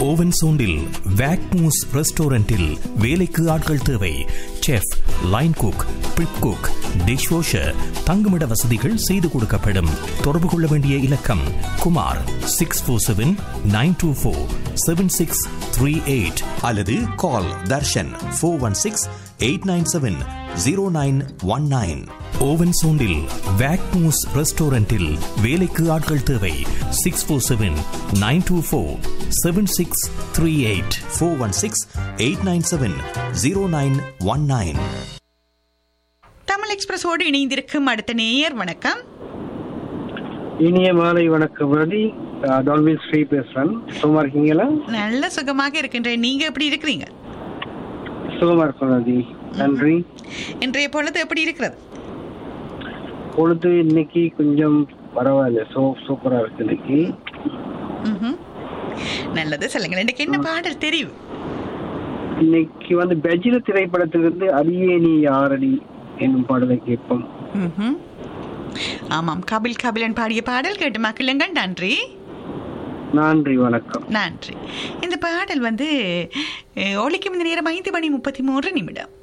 Oven சோண்டில் வேக்மூஸ் ரெஸ்டாரண்டில் வேலைக்கு ஆட்கள் தேவை chef line cook prep cook dish washer தங்குமிட வசதிகள் செய்து கொடுக்கப்படும் தொடர்பு கொள்ள வேண்டிய இலக்கம் Kumar six four seven nine two four seven six three eight அல்லது call Darshan four one six eight nine seven zero nine one nine Owen சோண்டில் வேக்மூஸ் ரெஸ்டாரண்டில் வேலைக்கு ஆட்கள் தேவை six four seven nine two four seven six three eight four one six eight nine seven zero nine one nine Tamil எக்ஸ்பிரஸோடு இணைந்திருக்கும் அடுத்த நேயர் வணக்கம் இனிய மாலை வணக்கம் ரதி டால்வின் ஸ்ரீ பேசுறேன் சுகமா இருக்கீங்களா நல்ல சுகமாக இருக்கின்றேன் நீங்க எப்படி இருக்கிறீங்க சுகமா இருக்கும் ரதி நன்றி இன்றைய பொழுது எப்படி இருக்கிறது பொழுது இன்னைக்கு கொஞ்சம் பரவாயில்ல சோ சூப்பரா இருக்கு இன்னைக்கு ம்ஹும். நல்லது சொல்லுங்கள் எனக்கு என்ன பாடல் தெரியும் இன்னைக்கு வந்து பெஜில திரைப்படத்திலிருந்து அரியேனி யாரடி என்னும் பாடலை கேட்போம் ம்ஹும். ஆமாம் கபில் கபிலன் பாடிய பாடல் கேட்டு மக்களுங்கள் நன்றி நன்றி வணக்கம் நன்றி இந்த பாடல் வந்து அஹ், ஒலிக்கும் இந்த நேரம் ஐந்து மணி முப்பத்தி மூன்று நிமிடம்